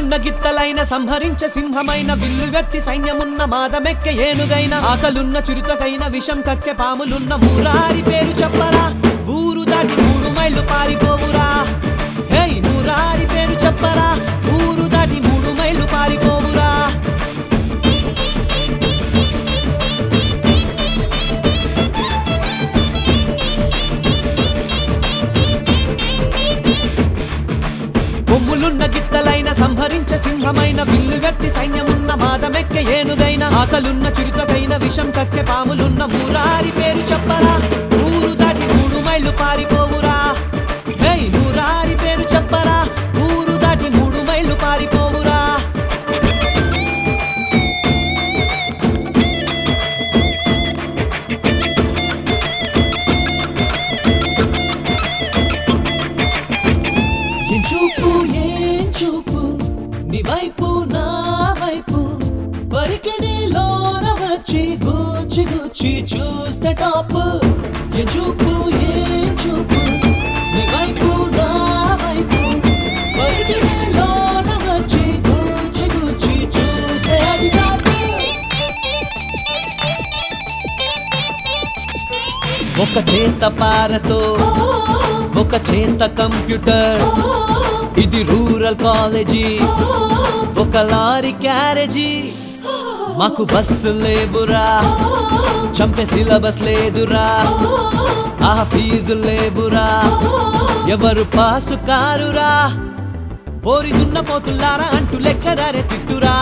కొమ్ములున్న గిత్తలైన సంహరించ సింహమైన విల్లు వ్యక్తి సైన్యమున్న మాదమెక్కె ఏనుగైన ఆకలున్న చిరుతకైన విషం కక్కె పాములున్న మూరారి పేరు చెప్పరా ఊరు దాటి మూడు మైళ్ళు పారిపోవురా హేయ్ మూరారి పేరు చెప్పరా ఊరు దాటి మూడు మైళ్ళు పారిపోవురా కొమ్ములున్న గిత్తలైన సంహరించ సింహమైన విల్లు వ్యక్తి సైన్యమున్న మాదమెక్కె ఏనుగైన ఆకలున్న చిరుతకైన విషం కక్కె పాములున్న మూరారి పేరు చెప్పరా ఊరు దాటి మూడు మైళ్ళు పారిపోవురా హేయ్ మూరారి పేరు చెప్పరా ఊరు దాటి మూడు మైళ్ళు పారిపోవురా ఏం చూపు ఏం చూపు నీ వైపు నా వైపు పరికిణిలోన వచ్చి గుచ్చి గుచ్చి చూస్తే టాప్ ఏం చూపు ఏం చూపు నీ వైపు నా వైపు పరికిణిలోన వచ్చి గుచ్చి గుచ్చి చూస్తే అది టాప్ ఒక చేత పారతో ఒక చేత కంప్యూటర్ ఇది రూరల్ కాలేజీ ఒక లారీ క్యారేజీ మాకు బస్సు లేవురా చంపే సిలబస్ లేదురా ఆ ఫీజు లేవురా ఎవరు పాసు కారురా పోరి దున్నపోతుల్లారా అంటూ లెక్చరరే తిట్టురా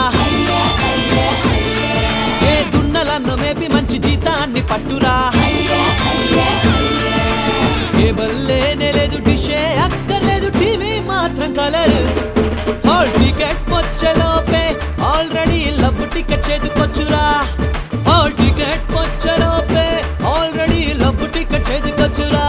ఏ దున్నలన్న మేపి మంచి జీతాన్ని పట్టురా కేబుల్ లేనే లేదు డిషే అక్కర్లేదు టీవీ మాత్రం కలర్ హాల్ టికెట్ వచ్చేలోపే ఆల్రెడీ లవ్ టికెట్ చేతికొచ్చురా హాల్ టికెట్ వచ్చేలోపే ఆల్రెడీ లవ్ టికెట్ చేతికొచ్చురా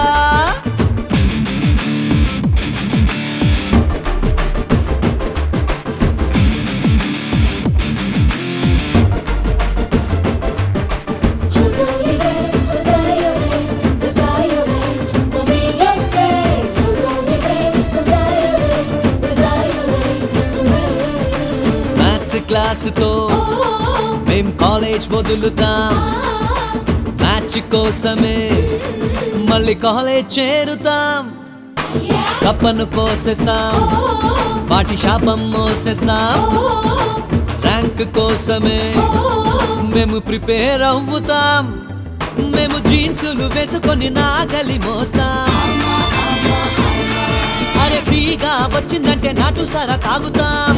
మ్యాథ్స్ క్లాసుతో మేం కాలేజ్ వదులుతాం మ్యాచ్ కోసమే మళ్ళీ కాలేజ్ చేరుతాం కప్పను కోసేస్తాం వాటి శాపం మోసేస్తాం ర్యాంక్ కోసమే మేము ప్రిపేర్ అవ్వుతాం మేము జీన్సులు వేసుకొని నాగలి మోస్తాం అరే ఫ్రీగా వచ్చిందంటే నాటు సారా తాగుతాం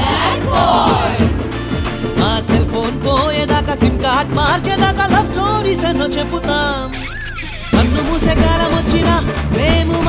మా సెల్ ఫోన్ పోయేదాకా సిమ్ కార్డ్ మార్చేదాకా లవ్ స్టోరీస్ ఎన్నో చెప్పుతాం కన్ను మూసే కాలం వచ్చినా మేము